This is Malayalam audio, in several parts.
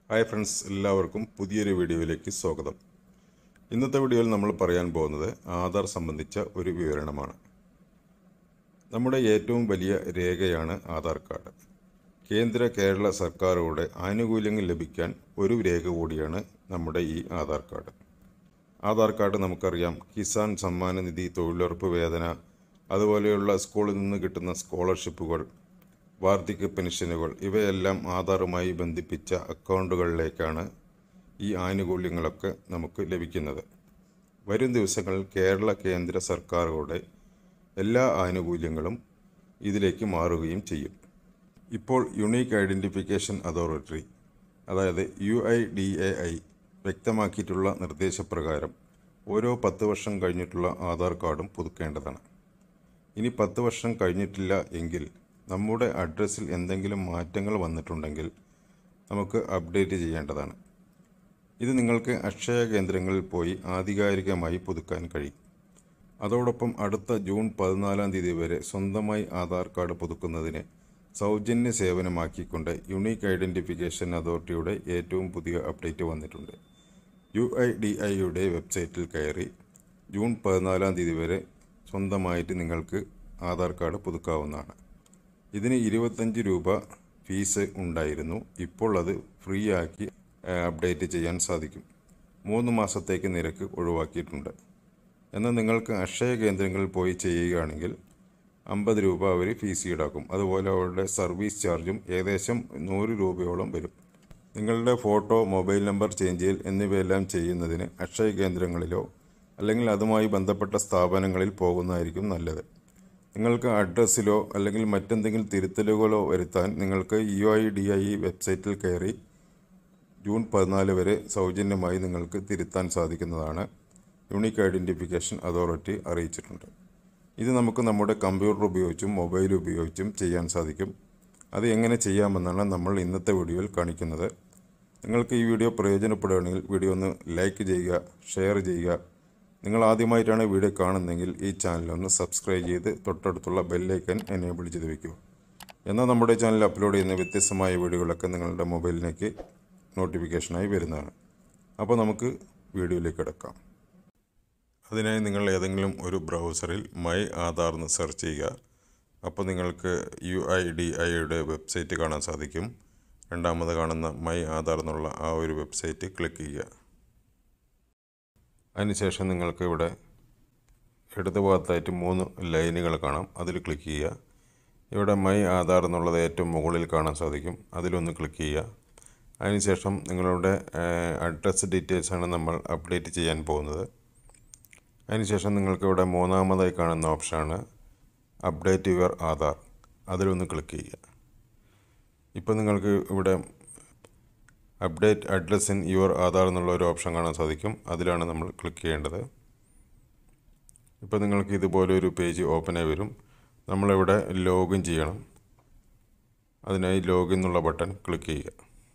ഹായ് ഫ്രണ്ട്സ് എല്ലാവർക്കും പുതിയൊരു വീഡിയോയിലേക്ക് സ്വാഗതം ഇന്നത്തെ വീഡിയോയിൽ നമ്മൾ പറയാൻ പോകുന്നത് ആധാർ സംബന്ധിച്ച ഒരു വിവരണമാണ് നമ്മുടെ ഏറ്റവും വലിയ രേഖയാണ് ആധാർ കാർഡ് കേന്ദ്ര കേരള സർക്കാരുകളുടെ ആനുകൂല്യങ്ങൾ ലഭിക്കാൻ ഒരു രേഖ കൂടിയാണ് നമ്മുടെ ഈ ആധാർ കാർഡ് ആധാർ കാർഡ് നമുക്കറിയാം കിസാൻ സമ്മാന നിധി തൊഴിലുറപ്പ് വേതന അതുപോലെയുള്ള സ്കൂളിൽ നിന്ന് കിട്ടുന്ന സ്കോളർഷിപ്പുകൾ വാർദ്ധക്യ പെൻഷനുകൾ ഇവയെല്ലാം ആധാറുമായി ബന്ധിപ്പിച്ച അക്കൗണ്ടുകളിലേക്കാണ് ഈ ആനുകൂല്യങ്ങളൊക്കെ നമുക്ക് ലഭിക്കുന്നത് വരും ദിവസങ്ങളിൽ കേരള കേന്ദ്ര സർക്കാരുകളുടെ എല്ലാ ആനുകൂല്യങ്ങളും ഇതിലേക്ക് മാറുകയും ചെയ്യും ഇപ്പോൾ യുണീക്ക് ഐഡൻറ്റിഫിക്കേഷൻ അതോറിറ്റി അതായത് U I D A I വ്യക്തമാക്കിയിട്ടുള്ള നിർദ്ദേശപ്രകാരം ഓരോ പത്ത് വർഷം കഴിഞ്ഞിട്ടുള്ള ആധാർ കാർഡും പുതുക്കേണ്ടതാണ് ഇനി പത്ത് വർഷം കഴിഞ്ഞിട്ടില്ല എങ്കിൽ നമ്മുടെ അഡ്രസ്സിൽ എന്തെങ്കിലും മാറ്റങ്ങൾ വന്നിട്ടുണ്ടെങ്കിൽ നമുക്ക് അപ്ഡേറ്റ് ചെയ്യേണ്ടതാണ് ഇത് നിങ്ങൾക്ക് അക്ഷയ കേന്ദ്രങ്ങളിൽ പോയി ആധികാരികമായി പുതുക്കാൻ കഴിയും അതോടൊപ്പം അടുത്ത ജൂൺ പതിനാലാം തീയതി വരെ സ്വന്തമായി ആധാർ കാർഡ് പുതുക്കുന്നതിന് സൗജന്യ സേവനമാക്കിക്കൊണ്ട് യുണീക്ക് ഐഡൻറ്റിഫിക്കേഷൻ അതോറിറ്റിയുടെ ഏറ്റവും പുതിയ അപ്ഡേറ്റ് വന്നിട്ടുണ്ട് യു ഐ ഡി ഐയുടെ വെബ്സൈറ്റിൽ കയറി ജൂൺ പതിനാലാം തീയതി വരെ സ്വന്തമായിട്ട് നിങ്ങൾക്ക് ആധാർ കാർഡ് പുതുക്കാവുന്നതാണ് ഇതിന് ഇരുപത്തഞ്ച് രൂപ ഫീസ് ഉണ്ടായിരുന്നു ഇപ്പോൾ അത് ഫ്രീ ആക്കി അപ്ഡേറ്റ് ചെയ്യാൻ സാധിക്കും മൂന്ന് മാസത്തേക്ക് നിരക്ക് ഒഴിവാക്കിയിട്ടുണ്ട് എന്നാൽ നിങ്ങൾക്ക് അക്ഷയ കേന്ദ്രങ്ങളിൽ പോയി ചെയ്യുകയാണെങ്കിൽ അമ്പത് രൂപ അവർ ഫീസ് ഈടാക്കും അതുപോലെ അവരുടെ സർവീസ് ചാർജും ഏകദേശം നൂറ് രൂപയോളം വരും നിങ്ങളുടെ ഫോട്ടോ മൊബൈൽ നമ്പർ ചേഞ്ച് ചെയ്യൽ എന്നിവയെല്ലാം ചെയ്യുന്നതിന് അക്ഷയ കേന്ദ്രങ്ങളിലോ അല്ലെങ്കിൽ അതുമായി ബന്ധപ്പെട്ട സ്ഥാപനങ്ങളിൽ പോകുന്നതായിരിക്കും നല്ലത് നിങ്ങൾക്ക് അഡ്രസ്സിലോ അല്ലെങ്കിൽ മറ്റെന്തെങ്കിലും തിരുത്തലുകളോ വരുത്താൻ നിങ്ങൾക്ക് യു ഐ ഡി ഐ വെബ്സൈറ്റിൽ കയറി ജൂൺ പതിനാല് വരെ സൗജന്യമായി നിങ്ങൾക്ക് തിരുത്താൻ സാധിക്കുന്നതാണ് യുണീക്ക് ഐഡൻറ്റിഫിക്കേഷൻ അതോറിറ്റി അറിയിച്ചിട്ടുണ്ട് ഇത് നമുക്ക് നമ്മുടെ കമ്പ്യൂട്ടർ ഉപയോഗിച്ചും മൊബൈൽ ഉപയോഗിച്ചും ചെയ്യാൻ സാധിക്കും അത് എങ്ങനെ ചെയ്യാമെന്നാണ് നമ്മൾ ഇന്നത്തെ വീഡിയോയിൽ കാണിക്കുന്നത് നിങ്ങൾക്ക് ഈ വീഡിയോ പ്രയോജനപ്പെടുകയാണെങ്കിൽ വീഡിയോ ഒന്ന് ലൈക്ക് ചെയ്യുക ഷെയർ ചെയ്യുക നിങ്ങൾ ആദ്യമായിട്ടാണ് വീഡിയോ കാണുന്നതെങ്കിൽ ഈ ചാനൽ ഒന്ന് സബ്സ്ക്രൈബ് ചെയ്ത് തൊട്ടടുത്തുള്ള ബെല്ലൈക്കൻ എനേബിൾ ചെയ്ത് വയ്ക്കുക എന്നാൽ നമ്മുടെ ചാനൽ അപ്ലോഡ് ചെയ്യുന്ന വ്യത്യസ്തമായ വീഡിയോകളൊക്കെ നിങ്ങളുടെ മൊബൈലിലേക്ക് നോട്ടിഫിക്കേഷനായി വരുന്നതാണ് അപ്പോൾ നമുക്ക് വീഡിയോയിലേക്ക് കിടക്കാം അതിനായി നിങ്ങൾ ഏതെങ്കിലും ഒരു ബ്രൗസറിൽ മൈ ആധാർ എന്ന് സെർച്ച് ചെയ്യുക അപ്പോൾ നിങ്ങൾക്ക് യു ഐ ഡി ഐയുടെ വെബ്സൈറ്റ് കാണാൻ സാധിക്കും രണ്ടാമത് കാണുന്ന മൈ ആധാർ എന്നുള്ള ആ ഒരു വെബ്സൈറ്റ് ക്ലിക്ക് ചെയ്യുക അതിനുശേഷം നിങ്ങൾക്ക് ഇവിടെ ഇടത് ഭാഗത്തായിട്ട് മൂന്ന് ലൈനുകൾ കാണാം അതിൽ ക്ലിക്ക് ചെയ്യുക ഇവിടെ മൈ ആധാർ എന്നുള്ളത് ഏറ്റവും മുകളിൽ കാണാൻ സാധിക്കും അതിലൊന്ന് ക്ലിക്ക് ചെയ്യുക അതിനുശേഷം നിങ്ങളുടെ അഡ്രസ് ഡീറ്റെയിൽസാണ് നമ്മൾ അപ്ഡേറ്റ് ചെയ്യാൻ പോകുന്നത് അതിനുശേഷം നിങ്ങൾക്ക് ഇവിടെ മൂന്നാമതായി കാണുന്ന ഓപ്ഷനാണ് അപ്ഡേറ്റ് യുവർ ആധാർ അതിലൊന്ന് ക്ലിക്ക് ചെയ്യുക ഇപ്പോൾ നിങ്ങൾക്ക് ഇവിടെ update address in your Aadhaar എന്നുള്ള ഒരു ഓപ്ഷൻ കാണാൻ സാധിക്കും അതിലാണ് നമ്മൾ ക്ലിക്ക് ചെയ്യേണ്ടത് ഇപ്പോൾ നിങ്ങൾക്ക് ഇതുപോലെ ഒരു പേജ് ഓപ്പണായി വരും നമ്മളിവിടെ ലോഗിൻ ചെയ്യണം അതിനായി ലോഗിൻ എന്നുള്ള ബട്ടൺ ക്ലിക്ക് ചെയ്യുക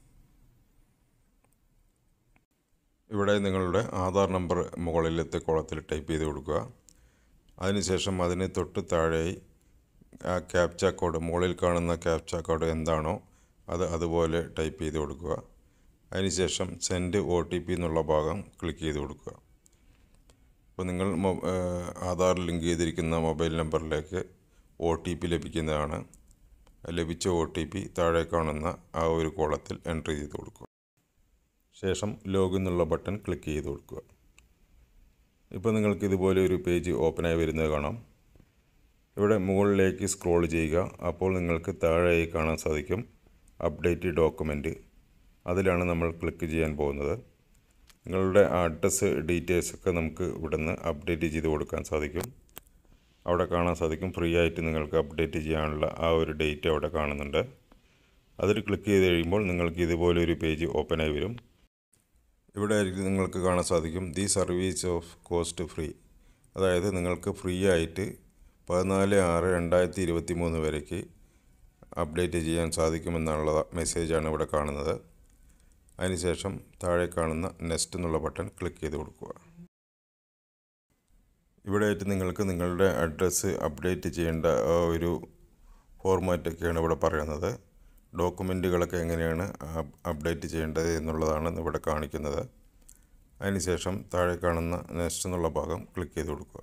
ഇവിടെ നിങ്ങളുടെ ആധാർ നമ്പർ മുകളിലത്തെ കോളത്തിൽ ടൈപ്പ് ചെയ്ത് കൊടുക്കുക അതിനുശേഷം അതിന് തൊട്ട് താഴെയായി ആ ക്യാപ്ച കോഡ് മുകളിൽ കാണുന്ന ക്യാപ്ച കോഡ് എന്താണോ അത് അതുപോലെ ടൈപ്പ് ചെയ്ത് കൊടുക്കുക അതിനുശേഷം സെൻഡ് ഒ ടി പി എന്നുള്ള ഭാഗം ക്ലിക്ക് ചെയ്ത് കൊടുക്കുക അപ്പോൾ നിങ്ങൾ ആധാർ ലിങ്ക് ചെയ്തിരിക്കുന്ന മൊബൈൽ നമ്പറിലേക്ക് ഒ ടി പി ലഭിക്കുന്നതാണ് ലഭിച്ച ഒ ടി പി താഴെ കാണുന്ന ആ ഒരു കോളത്തിൽ എൻട്രി ചെയ്ത് കൊടുക്കുക ശേഷം ലോഗിൻ എന്നുള്ള ബട്ടൺ ക്ലിക്ക് ചെയ്ത് കൊടുക്കുക ഇപ്പോൾ നിങ്ങൾക്ക് ഇതുപോലെ ഒരു പേജ് ഓപ്പണായി വരുന്നത് കാണാം ഇവിടെ മുകളിലേക്ക് സ്ക്രോൾ ചെയ്യുക അപ്പോൾ നിങ്ങൾക്ക് താഴെയായി കാണാൻ സാധിക്കും അപ്ഡേറ്റ് ഡോക്യുമെൻറ്റ് അതിലാണ് നമ്മൾ ക്ലിക്ക് ചെയ്യാൻ പോകുന്നത് നിങ്ങളുടെ അഡ്രസ്സ് ഡീറ്റെയിൽസ് ഒക്കെ നമുക്ക് ഇവിടുന്ന് അപ്ഡേറ്റ് ചെയ്ത് കൊടുക്കാൻ സാധിക്കും അവിടെ കാണാൻ സാധിക്കും ഫ്രീ ആയിട്ട് നിങ്ങൾക്ക് അപ്ഡേറ്റ് ചെയ്യാനുള്ള ആ ഒരു ഡേറ്റ് അവിടെ കാണുന്നുണ്ട് അതിൽ ക്ലിക്ക് ചെയ്ത് കഴിയുമ്പോൾ നിങ്ങൾക്ക് ഇതുപോലെ ഒരു പേജ് ഓപ്പണായി വരും ഇവിടെ ആയിരിക്കും നിങ്ങൾക്ക് കാണാൻ സാധിക്കും the service of cost free അതായത് നിങ്ങൾക്ക് ഫ്രീ ആയിട്ട് പതിനാല് ആറ് രണ്ടായിരത്തി ഇരുപത്തി മൂന്ന് വരേക്ക് അപ്ഡേറ്റ് ചെയ്യാൻ സാധിക്കുമെന്നുള്ള മെസ്സേജാണ് ഇവിടെ കാണുന്നത് അതിനുശേഷം താഴെ കാണുന്ന നെക്സ്റ്റ് എന്നുള്ള ബട്ടൺ ക്ലിക്ക് ചെയ്ത് കൊടുക്കുക ഇവിടെ ആയിട്ട് നിങ്ങൾക്ക് നിങ്ങളുടെ അഡ്രസ്സ് അപ്ഡേറ്റ് ചെയ്യേണ്ട ആ ഒരു ഫോർമാറ്റൊക്കെയാണ് ഇവിടെ പറയുന്നത് ഡോക്യുമെൻറ്റുകളൊക്കെ എങ്ങനെയാണ് അപ്ഡേറ്റ് ചെയ്യേണ്ടത് എന്നുള്ളതാണ് ഇവിടെ കാണിക്കുന്നത് അതിനുശേഷം താഴെ കാണുന്ന നെക്സ്റ്റ് എന്നുള്ള ഭാഗം ക്ലിക്ക് ചെയ്ത് കൊടുക്കുക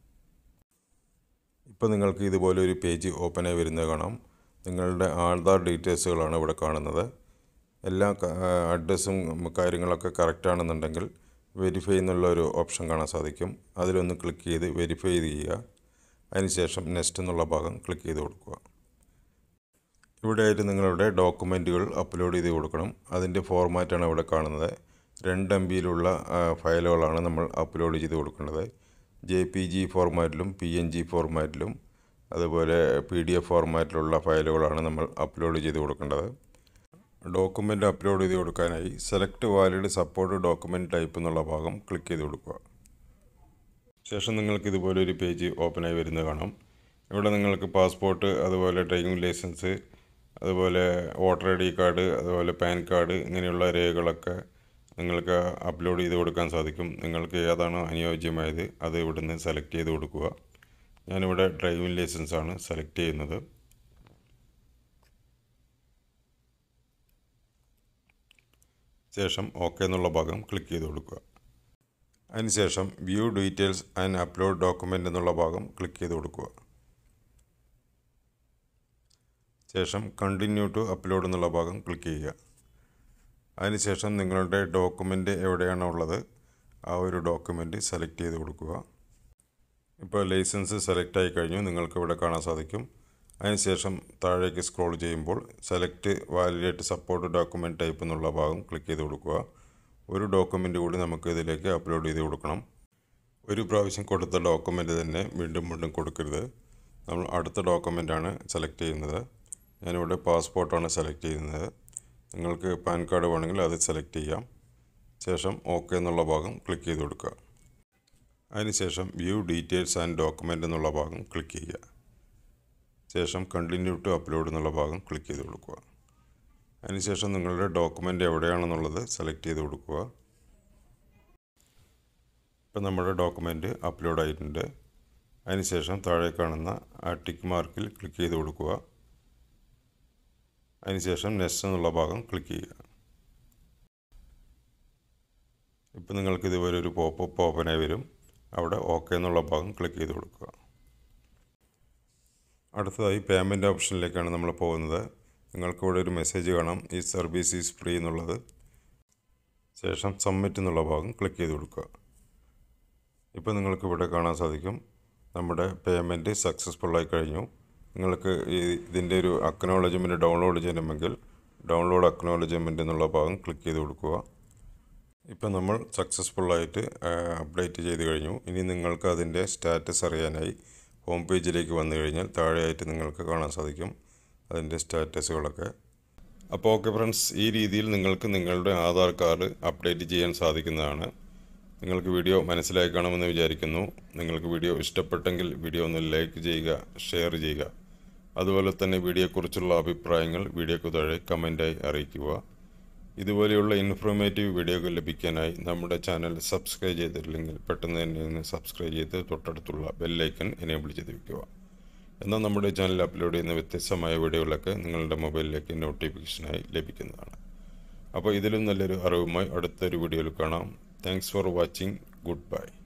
ഇപ്പോൾ നിങ്ങൾക്ക് ഇതുപോലെ ഒരു പേജ് ഓപ്പണായി വരുന്നത് കാണാം നിങ്ങളുടെ ആധാർ ഡീറ്റെയിൽസുകളാണ് ഇവിടെ കാണുന്നത് എല്ലാ അഡ്രസ്സും കാര്യങ്ങളൊക്കെ കറക്റ്റ് ആണെന്നുണ്ടെങ്കിൽ വെരിഫൈ എന്നുള്ള ഒരു ഓപ്ഷൻ കാണാൻ സാധിക്കും അതിലൊന്ന് ക്ലിക്ക് ചെയ്ത് വെരിഫൈ ചെയ്യുക അതിനുശേഷം നെക്സ്റ്റ് എന്നുള്ള ഭാഗം ക്ലിക്ക് ചെയ്ത് കൊടുക്കുക ഇവിടെയായിട്ട് നിങ്ങളുടെ ഡോക്യുമെൻറ്റുകൾ അപ്ലോഡ് ചെയ്ത് കൊടുക്കണം അതിൻ്റെ ഫോർമാറ്റാണ് ഇവിടെ കാണുന്നത് രണ്ട് എം ബിയിലുള്ള ഫയലുകളാണ് നമ്മൾ അപ്ലോഡ് ചെയ്ത് കൊടുക്കേണ്ടത് ജെ പി ജി ഫോർമാറ്റിലും പി എൻ ജി ഫോർമാറ്റിലും അതുപോലെ പി ഡി എഫ് ഫോർമാറ്റിലുള്ള ഫയലുകളാണ് നമ്മൾ അപ്ലോഡ് ചെയ്ത് കൊടുക്കേണ്ടത് ഡോക്യുമെൻ്റ് അപ്ലോഡ് ചെയ്ത് കൊടുക്കാനായി select valid support document type എന്നുള്ള ഭാഗം ക്ലിക്ക് ചെയ്ത് കൊടുക്കുക ശേഷം നിങ്ങൾക്ക് ഇതുപോലെ ഒരു പേജ് ഓപ്പണായി വരുന്നത് കാണാം ഇവിടെ നിങ്ങൾക്ക് പാസ്പോർട്ട് അതുപോലെ ഡ്രൈവിംഗ് ലൈസൻസ് അതുപോലെ വോട്ടർ ഐ ഡി കാർഡ് അതുപോലെ പാൻ കാർഡ് ഇങ്ങനെയുള്ള രേഖകളൊക്കെ നിങ്ങൾക്ക് അപ്ലോഡ് ചെയ്ത് കൊടുക്കാൻ സാധിക്കും നിങ്ങൾക്ക് ഏതാണോ അനുയോജ്യമായത് അത് ഇവിടുന്ന് സെലക്ട് ചെയ്ത് കൊടുക്കുക ഞാനിവിടെ ഡ്രൈവിംഗ് ലൈസൻസ് ആണ് സെലക്ട് ചെയ്യുന്നത് ശേഷം ഓക്കെ എന്നുള്ള ഭാഗം ക്ലിക്ക് ചെയ്ത് കൊടുക്കുക അതിനുശേഷം view details and upload document എന്നുള്ള ഭാഗം ക്ലിക്ക് ചെയ്ത് കൊടുക്കുക ശേഷം കണ്ടിന്യൂ ടു അപ്ലോഡ് എന്നുള്ള ഭാഗം ക്ലിക്ക് ചെയ്യുക അതിനുശേഷം നിങ്ങളുടെ ഡോക്യുമെൻ്റ് എവിടെയാണോ ഉള്ളത് ആ ഒരു ഡോക്യുമെൻ്റ് സെലക്ട് ചെയ്ത് കൊടുക്കുക ഇപ്പോൾ ലൈസൻസ് സെലക്ട് ആയി കഴിഞ്ഞു നിങ്ങൾക്ക് ഇവിടെ കാണാൻ സാധിക്കും അതിനുശേഷം താഴേക്ക് സ്ക്രോൾ ചെയ്യുമ്പോൾ select validate support document type എന്നുള്ള ഭാഗം ക്ലിക്ക് ചെയ്ത് കൊടുക്കുക ഒരു ഡോക്യുമെൻ്റ് കൂടി നമുക്ക് ഇതിലേക്ക് അപ്ലോഡ് ചെയ്ത് കൊടുക്കണം ഒരു പ്രാവശ്യം കൊടുത്ത ഡോക്യുമെൻ്റ് തന്നെ വീണ്ടും വീണ്ടും കൊടുക്കരുത് നമ്മൾ അടുത്ത ഡോക്യുമെൻ്റാണ് സെലക്ട് ചെയ്യുന്നത് ഞാനിവിടെ പാസ്പോർട്ടാണ് സെലക്ട് ചെയ്യുന്നത് നിങ്ങൾക്ക് പാൻ കാർഡ് വേണമെങ്കിൽ അത് സെലക്ട് ചെയ്യാം ശേഷം ഓക്കെ എന്നുള്ള ഭാഗം ക്ലിക്ക് ചെയ്ത് കൊടുക്കുക അതിനുശേഷം വ്യൂ ഡീറ്റെയിൽസ് ആൻഡ് ഡോക്യുമെൻ്റ് എന്നുള്ള ഭാഗം ക്ലിക്ക് ചെയ്യുക ശേഷം കണ്ടിന്യൂ ടു അപ്ലോഡ് എന്നുള്ള ഭാഗം ക്ലിക്ക് ചെയ്ത് കൊടുക്കുക അതിനുശേഷം നിങ്ങളുടെ ഡോക്യുമെൻ്റ് എവിടെയാണെന്നുള്ളത് സെലക്ട് ചെയ്ത് കൊടുക്കുക ഇപ്പം നമ്മുടെ ഡോക്യുമെൻ്റ് അപ്ലോഡ് ആയിട്ടുണ്ട് അതിനുശേഷം താഴെ കാണുന്ന ആ ടിക്ക് മാർക്കിൽ ക്ലിക്ക് ചെയ്ത് കൊടുക്കുക അതിനുശേഷം നെക്സ്റ്റ് എന്നുള്ള ഭാഗം ക്ലിക്ക് ചെയ്യുക ഇപ്പം നിങ്ങൾക്ക് ഇതുപോലെ ഒരു പോപ്പപ്പ് ഓപ്പനായി വരും അവിടെ ഓക്കെ എന്നുള്ള ഭാഗം ക്ലിക്ക് ചെയ്ത് കൊടുക്കുക അടുത്തതായി പേയ്മെൻറ്റ് ഓപ്ഷനിലേക്കാണ് നമ്മൾ പോകുന്നത് നിങ്ങൾക്ക് ഇവിടെ ഒരു മെസ്സേജ് കാണാം ഈ സർവീസ് ഈസ് ഫ്രീ എന്നുള്ളത് ശേഷം സബ്മിറ്റ് എന്നുള്ള ഭാഗം ക്ലിക്ക് ചെയ്ത് കൊടുക്കുക ഇപ്പോൾ നിങ്ങൾക്ക് ഇവിടെ കാണാൻ സാധിക്കും നമ്മുടെ പേയ്മെൻറ്റ് സക്സസ്ഫുൾ ആയി കഴിഞ്ഞു നിങ്ങൾക്ക് ഈ ഇതിൻ്റെ ഒരു അക്നോളജ്മെൻറ്റ് ഡൗൺലോഡ് ചെയ്യണമെങ്കിൽ ഡൗൺലോഡ് അക്നോളജ്മെൻറ്റ് എന്നുള്ള ഭാഗം ക്ലിക്ക് ചെയ്ത് കൊടുക്കുക ഇപ്പം നമ്മൾ സക്സസ്ഫുള്ളായിട്ട് അപ്ഡേറ്റ് ചെയ്ത് കഴിഞ്ഞു ഇനി നിങ്ങൾക്ക് അതിൻ്റെ സ്റ്റാറ്റസ് അറിയാനായി ഹോം പേജിലേക്ക് വന്നു കഴിഞ്ഞാൽ താഴെയായിട്ട് നിങ്ങൾക്ക് കാണാൻ സാധിക്കും അതിൻ്റെ സ്റ്റാറ്റസുകളൊക്കെ അപ്പോൾ ഓക്കെ ഫ്രണ്ട്സ് ഈ രീതിയിൽ നിങ്ങൾക്ക് നിങ്ങളുടെ ആധാർ കാർഡ് അപ്ഡേറ്റ് ചെയ്യാൻ സാധിക്കുന്നതാണ് നിങ്ങൾക്ക് വീഡിയോ മനസ്സിലായി കാണുമെന്ന് വിചാരിക്കുന്നു നിങ്ങൾക്ക് വീഡിയോ ഇഷ്ടപ്പെട്ടെങ്കിൽ വീഡിയോ ഒന്ന് ലൈക്ക് ചെയ്യുക ഷെയർ ചെയ്യുക അതുപോലെ തന്നെ വീഡിയോയെക്കുറിച്ചുള്ള അഭിപ്രായങ്ങൾ വീഡിയോക്ക് താഴെ കമൻറ്റായി അറിയിക്കുക ഇതുപോലെയുള്ള ഇൻഫോർമേറ്റീവ് വീഡിയോകൾ ലഭിക്കാനായി നമ്മുടെ ചാനൽ സബ്സ്ക്രൈബ് ചെയ്തിട്ടില്ലെങ്കിൽ പെട്ടെന്ന് തന്നെ ഒന്ന് സബ്സ്ക്രൈബ് ചെയ്ത് തൊട്ടടുത്തുള്ള ബെല്ലൈക്കൺ എനേബിൾ ചെയ്ത് വയ്ക്കുക എന്നാൽ നമ്മുടെ ചാനൽ അപ്ലോഡ് ചെയ്യുന്ന വ്യത്യസ്തമായ വീഡിയോകളൊക്കെ നിങ്ങളുടെ മൊബൈലിലേക്ക് നോട്ടിഫിക്കേഷനായി ലഭിക്കുന്നതാണ് അപ്പോൾ ഇതിലും നല്ലൊരു അറിവുമായി അടുത്തൊരു വീഡിയോയിൽ കാണാം thanks for watching good by